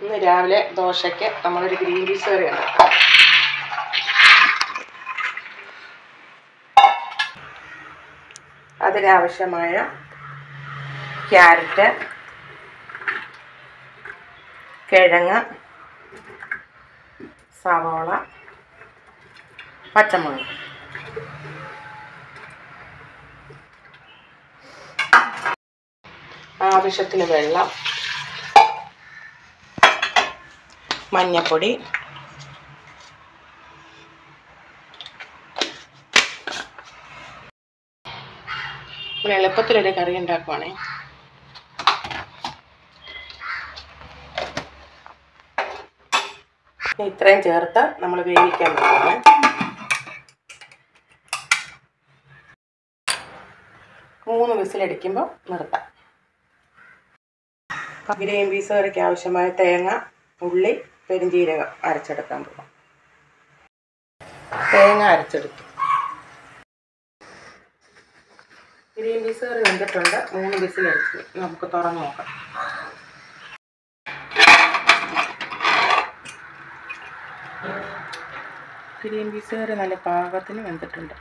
ഇന്ന് രാവിലെ ദോശയ്ക്ക് നമ്മളൊരു ഗ്രീൻ പീസ് കറി ഉണ്ടാക്കാം അതിനാവശ്യമായ ക്യാരറ്റ് കിഴങ്ങ് സവോള പച്ചമുളക് ആവശ്യത്തിന് വെള്ളം മഞ്ഞപ്പൊടി നമ്മൾ എളുപ്പത്തിലൊരു കറി ഉണ്ടാക്കുവാണേ ഇനി ഇത്രയും ചേർത്ത് നമ്മൾ വേവിക്കാൻ പോവാണ് മൂന്ന് വിസിലടിക്കുമ്പോൾ നിർത്താം ഗ്രീൻ പീസ് കറിക്ക് ആവശ്യമായ തേങ്ങ ഉള്ളി പെരിഞ്ചീരകം അരച്ചെടുക്കാൻ പോകാം തേങ്ങ അരച്ചെടുത്തു ഗ്രീൻ പീസ് കറി വെന്തിട്ടുണ്ട് മൂന്ന് വിസിലടിച്ചു നമുക്ക് തുറന്ന് നോക്കാം ഗ്രീൻ പീസ് കറി നല്ല പാകത്തിന് വെന്തിട്ടുണ്ട്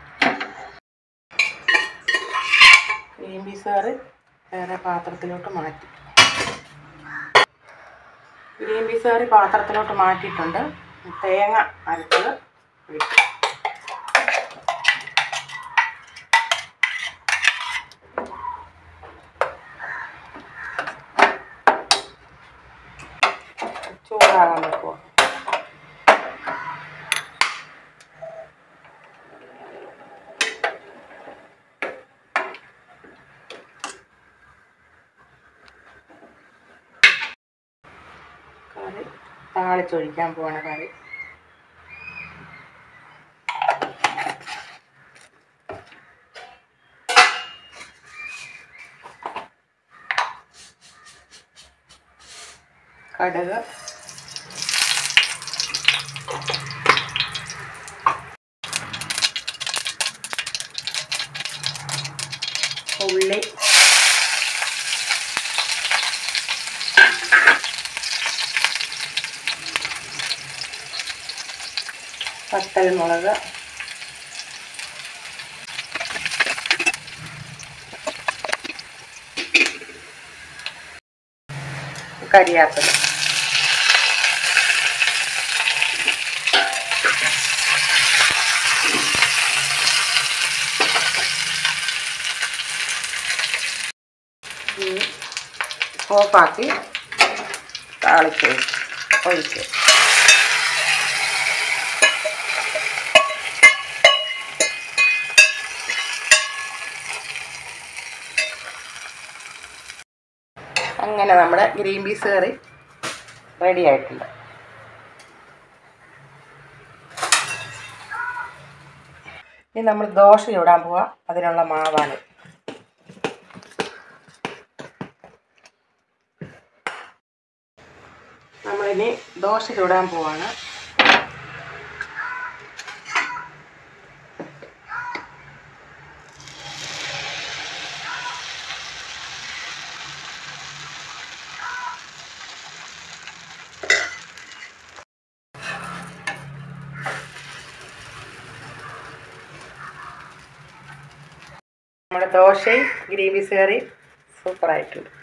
ഗ്രീൻ പീസ് കറി വേറെ പാത്രത്തിലോട്ട് മാറ്റി ഗ്രീൻ പീസ് കറി പാത്രത്തിലോട്ട് മാറ്റിയിട്ടുണ്ട് തേങ്ങ അരച്ചത് ഒഴിക്കും ചൂടാകാൻ വെക്കുക കറി താളിച്ചൊഴിക്കാൻ പോവാണ് കറി കടുക് ഉള്ളി വത്തൽമുളക് കരിയാപ്പില ഓഫാക്കി താളിച്ച് ഒഴിച്ച് അങ്ങനെ നമ്മുടെ ഗ്രീൻ പീസ് കറി റെഡി ആയിട്ടുണ്ട് ഇനി നമ്മൾ ദോശ ചൂടാൻ പോവാം അതിനുള്ള മാവാണ് നമ്മളിനി ദോശ ചൂടാൻ പോവാണ് നമ്മുടെ ദോശയും ഗ്രീൻ പീസ് കറി സൂപ്പറായിട്ടുണ്ട്